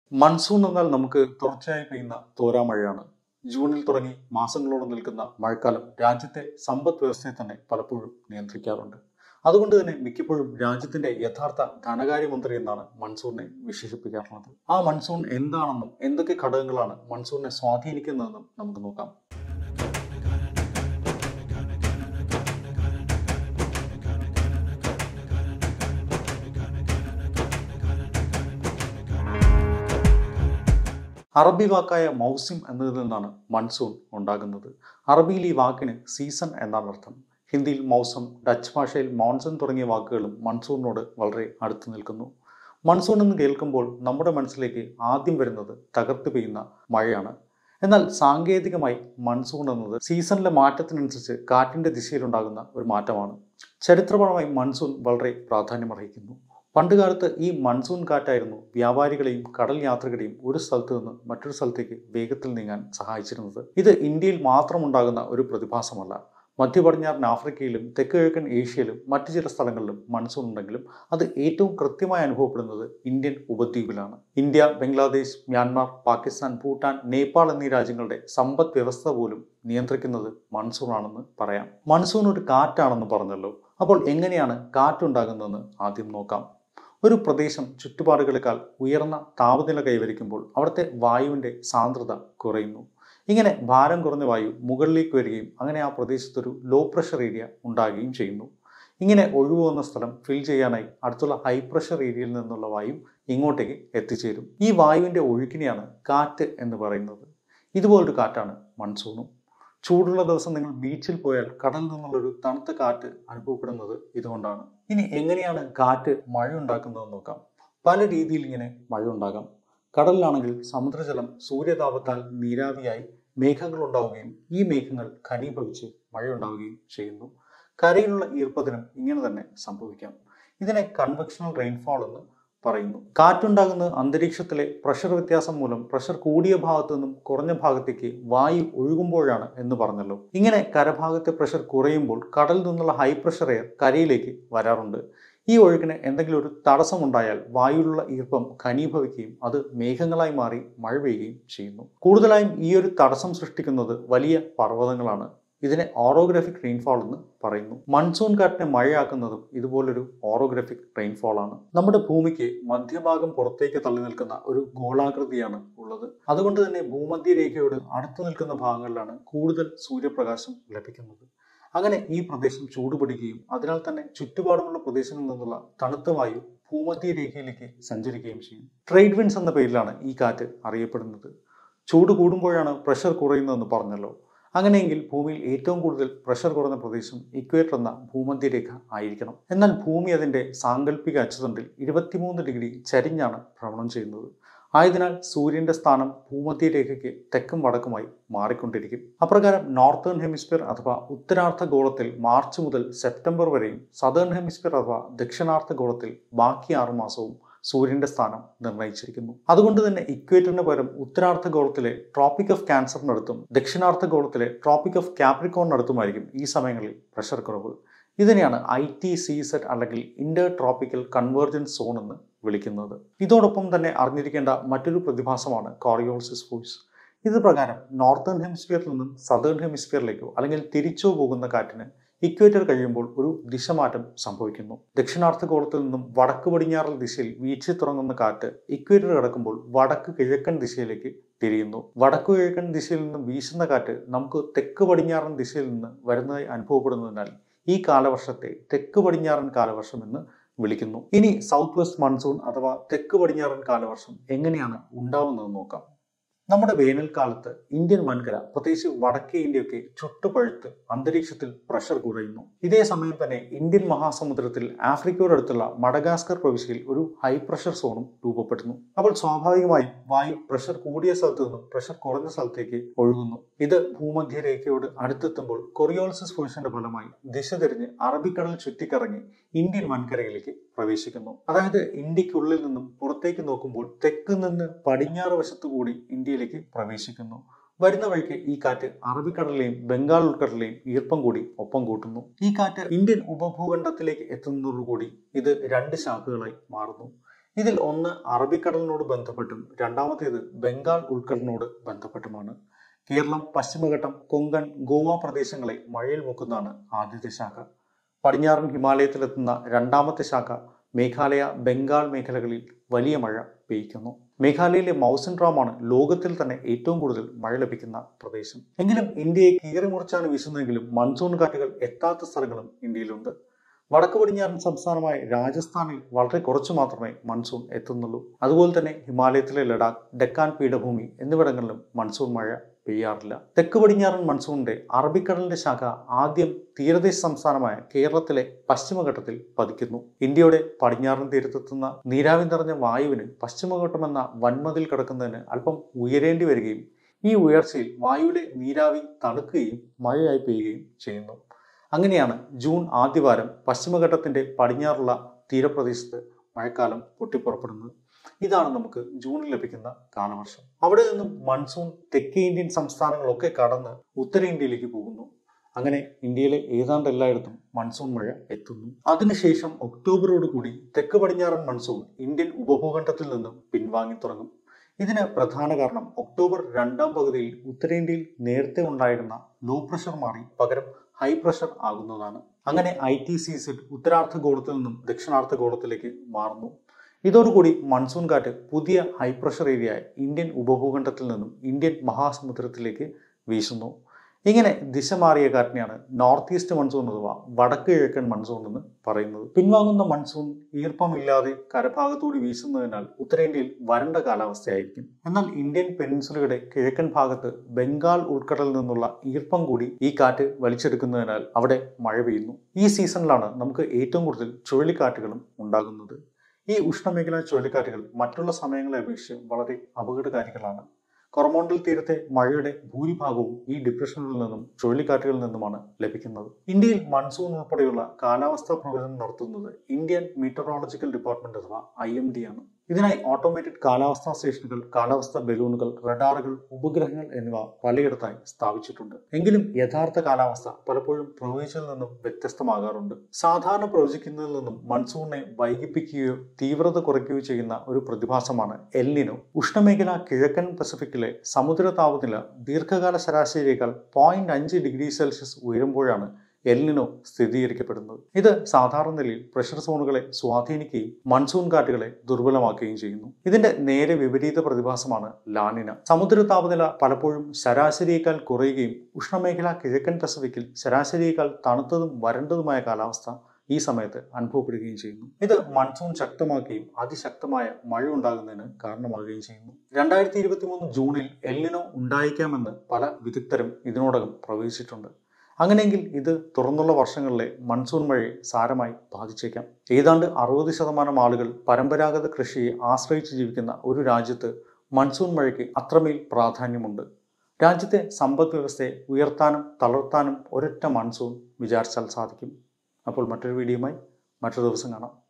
monsoon എന്നാൽ നമുക്ക് തുടർച്ചയായി പെയ്യുന്ന തോരാമഴയാണ് ജൂണിൽ തുടങ്ങി മാസങ്ങളോളം നിൽക്കുന്ന മഴക്കാലം രാജ്യത്തെ സമ്പദ് വ്യവസ്ഥയെ തന്നെ പലപ്പോഴും നിയന്ത്രിക്കാറുണ്ട് അതുകൊണ്ട് തന്നെ മിക്കപ്പോഴും രാജ്യത്തിന്റെ യഥാർത്ഥ ധനകാര്യമന്ത്രി എന്നാണ് മൺസൂണിനെ വിശേഷിപ്പിക്കാറുള്ളത് ആ മൺസൂൺ എന്താണെന്നും എന്തൊക്കെ ഘടകങ്ങളാണ് മൺസൂണിനെ സ്വാധീനിക്കുന്നതെന്നും നമുക്ക് നോക്കാം അറബി വാക്കായ മൗസിം എന്നതിൽ നിന്നാണ് മൺസൂൺ ഉണ്ടാകുന്നത് അറബിയിൽ ഈ വാക്കിന് സീസൺ എന്നാണ് അർത്ഥം ഹിന്ദിയിൽ മൗസം ഡച്ച് ഭാഷയിൽ മോൺസൺ തുടങ്ങിയ വാക്കുകളും മൺസൂണിനോട് വളരെ അടുത്ത് നിൽക്കുന്നു മൺസൂൺ എന്ന് കേൾക്കുമ്പോൾ നമ്മുടെ മനസ്സിലേക്ക് ആദ്യം വരുന്നത് തകർത്ത് പെയ്യുന്ന മഴയാണ് എന്നാൽ സാങ്കേതികമായി മൺസൂൺ എന്നത് സീസണിലെ മാറ്റത്തിനനുസരിച്ച് കാറ്റിന്റെ ദിശയിലുണ്ടാകുന്ന ഒരു മാറ്റമാണ് ചരിത്രപരമായി മൺസൂൺ വളരെ പ്രാധാന്യമർഹിക്കുന്നു പണ്ടുകാലത്ത് ഈ മൺസൂൺ കാറ്റായിരുന്നു വ്യാപാരികളെയും കടൽ യാത്രികരെയും ഒരു സ്ഥലത്ത് നിന്ന് മറ്റൊരു സ്ഥലത്തേക്ക് വേഗത്തിൽ നീങ്ങാൻ സഹായിച്ചിരുന്നത് ഇത് ഇന്ത്യയിൽ മാത്രം ഉണ്ടാകുന്ന ഒരു പ്രതിഭാസമല്ല മധ്യ പടിഞ്ഞാറൻ ആഫ്രിക്കയിലും തെക്ക് കിഴക്കൻ ഏഷ്യയിലും മറ്റു ചില സ്ഥലങ്ങളിലും മൺസൂൺ ഉണ്ടെങ്കിലും അത് ഏറ്റവും കൃത്യമായി അനുഭവപ്പെടുന്നത് ഇന്ത്യൻ ഉപദ്വീപിലാണ് ഇന്ത്യ ബംഗ്ലാദേശ് മ്യാൻമാർ പാകിസ്ഥാൻ ഭൂട്ടാൻ നേപ്പാൾ എന്നീ രാജ്യങ്ങളുടെ സമ്പദ് വ്യവസ്ഥ പോലും നിയന്ത്രിക്കുന്നത് മൺസൂൺ ആണെന്ന് പറയാം മൺസൂൺ ഒരു കാറ്റാണെന്ന് പറഞ്ഞല്ലോ അപ്പോൾ എങ്ങനെയാണ് കാറ്റുണ്ടാകുന്നതെന്ന് ആദ്യം നോക്കാം ഒരു പ്രദേശം ചുറ്റുപാടുകളെക്കാൾ ഉയർന്ന താപനില കൈവരിക്കുമ്പോൾ അവിടുത്തെ വായുവിൻ്റെ സാന്ദ്രത കുറയുന്നു ഇങ്ങനെ ഭാരം കുറഞ്ഞ വായു മുകളിലേക്ക് വരികയും അങ്ങനെ ആ പ്രദേശത്തൊരു ലോ പ്രഷർ ഏരിയ ഉണ്ടാകുകയും ചെയ്യുന്നു ഇങ്ങനെ ഒഴിവുവന്ന സ്ഥലം ഫിൽ ചെയ്യാനായി അടുത്തുള്ള ഹൈ പ്രഷർ ഏരിയയിൽ നിന്നുള്ള വായു ഇങ്ങോട്ടേക്ക് എത്തിച്ചേരും ഈ വായുവിൻ്റെ ഒഴുക്കിനെയാണ് കാറ്റ് എന്ന് പറയുന്നത് ഇതുപോലൊരു കാറ്റാണ് മൺസൂണും ചൂടുള്ള ദിവസം നിങ്ങൾ ബീച്ചിൽ പോയാൽ കടലിൽ നിന്നുള്ളൊരു തണുത്ത കാറ്റ് അനുഭവപ്പെടുന്നത് ഇതുകൊണ്ടാണ് ഇനി എങ്ങനെയാണ് കാറ്റ് മഴ ഉണ്ടാക്കുന്നതെന്ന് നോക്കാം പല രീതിയിൽ ഇങ്ങനെ മഴ ഉണ്ടാകാം കടലിലാണെങ്കിൽ സമുദ്രജലം സൂര്യതാപത്താൽ നീരാവിയായി മേഘങ്ങൾ ഉണ്ടാവുകയും ഈ മേഘങ്ങൾ ഘനീഭവിച്ച് മഴയുണ്ടാവുകയും ചെയ്യുന്നു കരയിലുള്ള ഈർപ്പത്തിനും ഇങ്ങനെ തന്നെ സംഭവിക്കാം ഇതിനെ കൺവെക്ഷണൽ റെയിൻഫാൾ എന്ന് പറയുന്നു കാറ്റുണ്ടാകുന്നത് അന്തരീക്ഷത്തിലെ പ്രഷർ വ്യത്യാസം മൂലം പ്രഷർ കൂടിയ ഭാഗത്തു നിന്നും കുറഞ്ഞ ഭാഗത്തേക്ക് വായു ഒഴുകുമ്പോഴാണ് എന്ന് പറഞ്ഞല്ലോ ഇങ്ങനെ കരഭാഗത്തെ പ്രഷർ കുറയുമ്പോൾ കടലിൽ നിന്നുള്ള ഹൈ പ്രഷർ എയർ കരയിലേക്ക് വരാറുണ്ട് ഈ ഒഴുക്കിന് എന്തെങ്കിലും ഒരു തടസ്സമുണ്ടായാൽ വായുവിലുള്ള ഈർപ്പം ഘനീഭവിക്കുകയും അത് മേഘങ്ങളായി മാറി മഴ പെയ്യുകയും ചെയ്യുന്നു കൂടുതലായും ഈ ഒരു തടസ്സം സൃഷ്ടിക്കുന്നത് വലിയ പർവ്വതങ്ങളാണ് ഇതിനെ ഓറോഗ്രാഫിക് റെയിൻഫാൾ എന്ന് പറയുന്നു മൺസൂൺ കാറ്റിനെ മഴയാക്കുന്നതും ഇതുപോലൊരു ഓറോഗ്രാഫിക് റെയിൻഫാൾ ആണ് നമ്മുടെ ഭൂമിക്ക് മധ്യഭാഗം പുറത്തേക്ക് തള്ളി നിൽക്കുന്ന ഒരു ഗോളാകൃതിയാണ് ഉള്ളത് അതുകൊണ്ട് തന്നെ ഭൂമധ്യരേഖയോട് അടുത്തു നിൽക്കുന്ന ഭാഗങ്ങളിലാണ് കൂടുതൽ സൂര്യപ്രകാശം ലഭിക്കുന്നത് അങ്ങനെ ഈ പ്രദേശം ചൂടുപിടിക്കുകയും അതിനാൽ തന്നെ ചുറ്റുപാടുമുള്ള പ്രദേശങ്ങളിൽ നിന്നുള്ള തണുത്ത വായു ഭൂമധ്യരേഖയിലേക്ക് സഞ്ചരിക്കുകയും ചെയ്യും ട്രേഡ് വിൻസ് എന്ന പേരിലാണ് ഈ കാറ്റ് അറിയപ്പെടുന്നത് ചൂട് കൂടുമ്പോഴാണ് പ്രഷർ കുറയുന്നതെന്ന് പറഞ്ഞല്ലോ അങ്ങനെയെങ്കിൽ ഭൂമിയിൽ ഏറ്റവും കൂടുതൽ പ്രഷർ കുറഞ്ഞ പ്രദേശം ഇക്വേറ്റർ എന്ന ഭൂമധ്യരേഖ ആയിരിക്കണം എന്നാൽ ഭൂമി അതിൻ്റെ സാങ്കല്പിക അച്ചുതണ്ടിൽ ഇരുപത്തിമൂന്ന് ഡിഗ്രി ചരിഞ്ഞാണ് ഭ്രമണം ചെയ്യുന്നത് ആയതിനാൽ സൂര്യന്റെ സ്ഥാനം ഭൂമധ്യരേഖയ്ക്ക് തെക്കും വടക്കുമായി മാറിക്കൊണ്ടിരിക്കും അപ്രകാരം നോർത്തേൺ ഹെമിസ്ഫിയർ അഥവാ ഉത്തരാർദ്ധ ഗോളത്തിൽ മാർച്ച് മുതൽ സെപ്റ്റംബർ വരെയും സദേൺ ഹെമിസ്ഫിയർ അഥവാ ദക്ഷിണാർദ്ധ ഗോളത്തിൽ ബാക്കി ആറു മാസവും സൂര്യന്റെ സ്ഥാനം നിർണയിച്ചിരിക്കുന്നു അതുകൊണ്ട് തന്നെ ഇക്വേറ്ററിന് പകരം ഉത്തരാർദ്ധ ഗോളത്തിലെ ട്രോപ്പിക് ഓഫ് ക്യാൻസറിനടുത്തും ദക്ഷിണാർദ്ധ ഗോളത്തിലെ ട്രോപ്പിക് ഓഫ് ക്യാപ്രിക്കോണിനടുത്തുമായിരിക്കും ഈ സമയങ്ങളിൽ പ്രഷർ കുറവ് ഇതിനെയാണ് ഐ ടി സി സെറ്റ് അല്ലെങ്കിൽ ഇന്റർ ട്രോപ്പിക്കൽ കൺവേർജൻസ് സോൺ എന്ന് വിളിക്കുന്നത് ഇതോടൊപ്പം തന്നെ അറിഞ്ഞിരിക്കേണ്ട മറ്റൊരു പ്രതിഭാസമാണ് കോറിയോൾസിസ് ഫോഴ്സ് ഇത് പ്രകാരം നോർത്തേൺ ഹെമിസ്ഫിയറിൽ നിന്നും സദേൺ ഹെമിസ്ഫിയറിലേക്കോ അല്ലെങ്കിൽ തിരിച്ചോ പോകുന്ന കാറ്റിന് ഇക്വേറ്റർ കഴിയുമ്പോൾ ഒരു ദിശമാറ്റം സംഭവിക്കുന്നു ദക്ഷിണാർദ്ധഗോളത്തിൽ നിന്നും വടക്ക് പടിഞ്ഞാറൽ ദിശയിൽ വീഴ്ച തുടങ്ങുന്ന കാറ്റ് ഇക്വേറ്റർ കിടക്കുമ്പോൾ വടക്ക് കിഴക്കൻ ദിശയിലേക്ക് തിരിയുന്നു വടക്കു കിഴക്കൻ ദിശയിൽ നിന്നും വീശുന്ന കാറ്റ് നമുക്ക് തെക്ക് പടിഞ്ഞാറൻ ദിശയിൽ നിന്ന് വരുന്നതായി അനുഭവപ്പെടുന്നതിനാൽ ഈ കാലവർഷത്തെ തെക്ക് പടിഞ്ഞാറൻ കാലവർഷം എന്ന് വിളിക്കുന്നു ഇനി സൗത്ത് വെസ്റ്റ് മൺസൂൺ അഥവാ തെക്ക് പടിഞ്ഞാറൻ കാലവർഷം എങ്ങനെയാണ് ഉണ്ടാവുന്നത് നോക്കാം നമ്മുടെ വേനൽക്കാലത്ത് ഇന്ത്യൻ വൻകര പ്രത്യേകിച്ച് വടക്കേ ഇന്ത്യയൊക്കെ ചുട്ടുപഴുത്ത് അന്തരീക്ഷത്തിൽ പ്രഷർ കുറയുന്നു ഇതേ സമയം തന്നെ ഇന്ത്യൻ മഹാസമുദ്രത്തിൽ ആഫ്രിക്കയോടടുത്തുള്ള മഡഗാസ്കർ പ്രവിശ്യയിൽ ഒരു ഹൈ പ്രഷർ സോണും രൂപപ്പെടുന്നു അപ്പോൾ സ്വാഭാവികമായും വായു പ്രഷർ കൂടിയ സ്ഥലത്ത് നിന്നും പ്രഷർ കുറഞ്ഞ സ്ഥലത്തേക്ക് ഒഴുകുന്നു ഇത് ഭൂമധ്യരേഖയോട് അടുത്തെത്തുമ്പോൾ കൊറിയോൾസിസ് ഫോഴ്സിന്റെ ഫലമായി ദിശ തിരിഞ്ഞ് അറബിക്കടൽ ചുറ്റിക്കറങ്ങി ഇന്ത്യൻ വൻകരയിലേക്ക് പ്രവേശിക്കുന്നു അതായത് ഇന്ത്യക്കുള്ളിൽ നിന്നും പുറത്തേക്ക് നോക്കുമ്പോൾ തെക്ക് നിന്ന് പടിഞ്ഞാറ് വശത്തു കൂടി ഇന്ത്യയിലേക്ക് പ്രവേശിക്കുന്നു വരുന്ന വഴിക്ക് ഈ കാറ്റ് അറബിക്കടലിലെയും ബംഗാൾ ഉൾക്കടലിലെയും ഈർപ്പം കൂടി ഒപ്പം കൂട്ടുന്നു ഈ കാറ്റ് ഇന്ത്യൻ ഉപഭൂഖണ്ഡത്തിലേക്ക് എത്തുന്നതോടുകൂടി ഇത് രണ്ട് ശാഖകളായി മാറുന്നു ഇതിൽ ഒന്ന് അറബിക്കടലിനോട് ബന്ധപ്പെട്ടും രണ്ടാമത്തേത് ബംഗാൾ ഉൾക്കടലിനോട് ബന്ധപ്പെട്ടുമാണ് കേരളം പശ്ചിമഘട്ടം കൊങ്കൺ ഗോവ പ്രദേശങ്ങളെ മഴയിൽ മുക്കുന്നതാണ് ആദ്യത്തെ ശാഖ പടിഞ്ഞാറൻ ഹിമാലയത്തിലെത്തുന്ന രണ്ടാമത്തെ ശാഖ മേഘാലയ ബംഗാൾ മേഖലകളിൽ വലിയ മഴ പെയ്യ്ക്കുന്നു മേഘാലയയിലെ മൗസൻ ഡ്രാമാണ് ലോകത്തിൽ തന്നെ ഏറ്റവും കൂടുതൽ മഴ ലഭിക്കുന്ന പ്രദേശം എങ്കിലും ഇന്ത്യയെ കീറി മുറിച്ചാണ് വീശുന്നതെങ്കിലും മൺസൂൺ കാറ്റുകൾ എത്താത്ത സ്ഥലങ്ങളും ഇന്ത്യയിലുണ്ട് വടക്ക് പടിഞ്ഞാറൻ സംസ്ഥാനമായ രാജസ്ഥാനിൽ വളരെ കുറച്ചു മാത്രമേ മൺസൂൺ എത്തുന്നുള്ളൂ അതുപോലെ തന്നെ ഹിമാലയത്തിലെ ലഡാക്ക് ഡെക്കാൻ പീഠഭൂമി എന്നിവിടങ്ങളിലും മൺസൂൺ മഴ പെയ്യാറില്ല തെക്ക് പടിഞ്ഞാറൻ മൺസൂണിന്റെ അറബിക്കടലിന്റെ ശാഖ ആദ്യം തീരദേശ സംസ്ഥാനമായ കേരളത്തിലെ പശ്ചിമഘട്ടത്തിൽ പതിക്കുന്നു ഇന്ത്യയുടെ പടിഞ്ഞാറൻ തീരത്തെത്തുന്ന നീരാവി നിറഞ്ഞ വായുവിന് പശ്ചിമഘട്ടം എന്ന വൻമതിൽ കിടക്കുന്നതിന് അല്പം ഉയരേണ്ടി വരികയും ഈ ഉയർച്ചയിൽ വായുവിലെ നീരാവി തണുക്കുകയും മഴയായി പെയ്യുകയും ചെയ്യുന്നു അങ്ങനെയാണ് ജൂൺ ആദ്യവാരം പശ്ചിമഘട്ടത്തിന്റെ പടിഞ്ഞാറുള്ള തീരപ്രദേശത്ത് മഴക്കാലം പൊട്ടിപ്പുറപ്പെടുന്നത് ഇതാണ് നമുക്ക് ജൂണിൽ ലഭിക്കുന്ന കാലവർഷം അവിടെ നിന്നും മൺസൂൺ തെക്കേ ഇന്ത്യൻ സംസ്ഥാനങ്ങളൊക്കെ കടന്ന് ഉത്തരേന്ത്യയിലേക്ക് പോകുന്നു അങ്ങനെ ഇന്ത്യയിലെ ഏതാണ്ട് എല്ലായിടത്തും മൺസൂൺ മഴ എത്തുന്നു അതിനുശേഷം ഒക്ടോബറോട് കൂടി തെക്ക് പടിഞ്ഞാറൻ മൺസൂൺ ഇന്ത്യൻ ഉപഭൂഖണ്ഡത്തിൽ നിന്നും പിൻവാങ്ങി തുടങ്ങും ഇതിന് പ്രധാന കാരണം ഒക്ടോബർ രണ്ടാം പകുതിയിൽ ഉത്തരേന്ത്യയിൽ നേരത്തെ ഉണ്ടായിരുന്ന ലോ പ്രഷർ മാറി പകരം ഹൈ പ്രഷർ ആകുന്നതാണ് അങ്ങനെ ഐ ടി സീസൺ ഉത്തരാർദ്ധഗോളത്തിൽ നിന്നും ദക്ഷിണാർദ്ധഗോളത്തിലേക്ക് മാറുന്നു ഇതോടുകൂടി മൺസൂൺ കാറ്റ് പുതിയ ഹൈ പ്രഷർ ഏരിയ ഇന്ത്യൻ ഉപഭൂഖണ്ഡത്തിൽ നിന്നും ഇന്ത്യൻ മഹാസമുദ്രത്തിലേക്ക് വീശുന്നു ഇങ്ങനെ ദിശ മാറിയ കാറ്റിനെയാണ് നോർത്ത് ഈസ്റ്റ് മൺസൂൺ അഥവാ വടക്ക് കിഴക്കൻ മൺസൂൺ എന്ന് പറയുന്നത് പിൻവാങ്ങുന്ന മൺസൂൺ ഈർപ്പമില്ലാതെ കരഭാഗത്തൂടി വീശുന്നതിനാൽ ഉത്തരേന്ത്യയിൽ വരണ്ട കാലാവസ്ഥയായിരിക്കും എന്നാൽ ഇന്ത്യൻ പെനിൻസുലയുടെ കിഴക്കൻ ഭാഗത്ത് ബംഗാൾ ഉൾക്കടലിൽ നിന്നുള്ള ഈർപ്പം കൂടി ഈ കാറ്റ് വലിച്ചെടുക്കുന്നതിനാൽ അവിടെ മഴ പെയ്യുന്നു ഈ സീസണിലാണ് നമുക്ക് ഏറ്റവും കൂടുതൽ ചുഴലിക്കാറ്റുകളും ഉണ്ടാകുന്നത് ഈ ഉഷ്ണമേഖലാ ചുഴലിക്കാറ്റുകൾ മറ്റുള്ള സമയങ്ങളെ അപേക്ഷിച്ച് വളരെ അപകടകാരികളാണ് കൊറമോണ്ടൽ തീരത്തെ മഴയുടെ ഭൂരിഭാഗവും ഈ ഡിപ്രഷനിൽ നിന്നും ചുഴലിക്കാറ്റുകളിൽ നിന്നുമാണ് ലഭിക്കുന്നത് ഇന്ത്യയിൽ മൺസൂൺ ഉൾപ്പെടെയുള്ള കാലാവസ്ഥാ പ്രവചനം നടത്തുന്നത് ഇന്ത്യൻ മീറ്ററോളജിക്കൽ ഡിപ്പാർട്ട്മെന്റ് അഥവാ ഐ എം ഡി ആണ് ഇതിനായി ഓട്ടോമേറ്റഡ് കാലാവസ്ഥാ സ്റ്റേഷനുകൾ കാലാവസ്ഥാ ബലൂണുകൾ റഡാറുകൾ ഉപഗ്രഹങ്ങൾ എന്നിവ പലയിടത്തായി സ്ഥാപിച്ചിട്ടുണ്ട് എങ്കിലും യഥാർത്ഥ കാലാവസ്ഥ പലപ്പോഴും പ്രവചിച്ചതിൽ നിന്നും വ്യത്യസ്തമാകാറുണ്ട് സാധാരണ പ്രവചിക്കുന്നതിൽ നിന്നും മൺസൂണിനെ വൈകിപ്പിക്കുകയോ തീവ്രത കുറയ്ക്കുകയോ ചെയ്യുന്ന ഒരു പ്രതിഭാസമാണ് എല്ലിനോ ഉഷ്ണമേഖല കിഴക്കൻ പസഫിക്കിലെ സമുദ്ര താപനില ദീർഘകാല ശരാശരിയേക്കാൾ പോയിന്റ് അഞ്ച് ഡിഗ്രി സെൽഷ്യസ് ഉയരുമ്പോഴാണ് എല്ലിനോ സ്ഥിരീകരിക്കപ്പെടുന്നത് ഇത് സാധാരണ നിലയിൽ പ്രഷർ സോണുകളെ സ്വാധീനിക്കുകയും മൺസൂൺ കാറ്റുകളെ ദുർബലമാക്കുകയും ചെയ്യുന്നു ഇതിന്റെ നേരെ വിപരീത പ്രതിഭാസമാണ് ലാനിന സമുദ്ര താപനില പലപ്പോഴും ശരാശരിയേക്കാൾ കുറയുകയും ഉഷ്ണമേഖല കിഴക്കൻ പസഫിക്കിൽ ശരാശരിയേക്കാൾ തണുത്തതും വരണ്ടതുമായ കാലാവസ്ഥ ഈ സമയത്ത് അനുഭവപ്പെടുകയും ചെയ്യുന്നു ഇത് മൺസൂൺ ശക്തമാക്കുകയും അതിശക്തമായ മഴ ഉണ്ടാകുന്നതിന് കാരണമാകുകയും ചെയ്യുന്നു രണ്ടായിരത്തി ഇരുപത്തി മൂന്ന് ജൂണിൽ എല്ലിനോ ഉണ്ടായേക്കാമെന്ന് പല വിദഗ്ധരും ഇതിനോടകം പ്രവചിച്ചിട്ടുണ്ട് അങ്ങനെയെങ്കിൽ ഇത് തുറന്നുള്ള വർഷങ്ങളിലെ മൺസൂൺ മഴയെ സാരമായി ബാധിച്ചേക്കാം ഏതാണ്ട് അറുപത് ശതമാനം ആളുകൾ പരമ്പരാഗത കൃഷിയെ ആശ്രയിച്ച് ജീവിക്കുന്ന ഒരു രാജ്യത്ത് മൺസൂൺ മഴയ്ക്ക് അത്രമേൽ പ്രാധാന്യമുണ്ട് രാജ്യത്തെ സമ്പദ് വ്യവസ്ഥയെ ഉയർത്താനും തളർത്താനും ഒരൊറ്റ മൺസൂൺ വിചാരിച്ചാൽ സാധിക്കും അപ്പോൾ മറ്റൊരു വീഡിയോയുമായി മറ്റൊരു ദിവസം കാണാം